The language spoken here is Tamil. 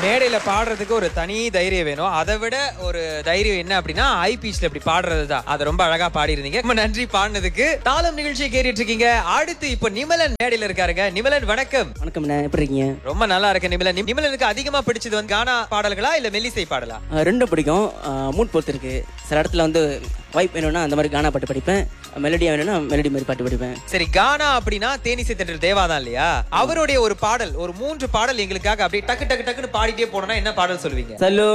மேடையில பாடுறதுக்கு ஒரு தனி தைரியம் வேணும் அதை விட ஒரு தைரியம் என்ன அப்படின்னா ஐ பீச்ல இப்படி பாடுறது தான் அதை ரொம்ப அழகா பாடிருந்தீங்க ரொம்ப நன்றி பாடினதுக்கு தாளம் நிகழ்ச்சியை கேட்டுட்டு இருக்கீங்க அடுத்து இப்போ நிமலன் மேடையில இருக்காருங்க நிமலன் வணக்கம் வணக்கம்ண்ணே எப்படி இருக்கீங்க ரொம்ப நல்லா இருக்கு நிமலன் நிமலனுக்கு அதிகமா பிடிச்சது வந்து கானா பாடல்களா இல்ல மெல்லிசை பாடலா அஹ் ரெண்டும் பிடிக்கும் மூட் பொறுத்து இருக்கு சில இடத்துல வந்து வைப் வேணும்னா அந்த மாதிரி கானா பாட்டு படிப்பேன் மெலடியா வேணும்னா மெலடி மாதிரி பாட்டு படிப்பேன் சரி கானா அப்படின்னா தேனிசை தென்றல் தேவா தான் இல்லையா அவருடைய ஒரு பாடல் ஒரு மூன்று பாடல் எங்களுக்காக அப்படியே டக்கு டக்கு டக்குன்னு பாடிட்டே போனோம்னா என்ன பாடல் சொல்லுவீங்க சல்லோ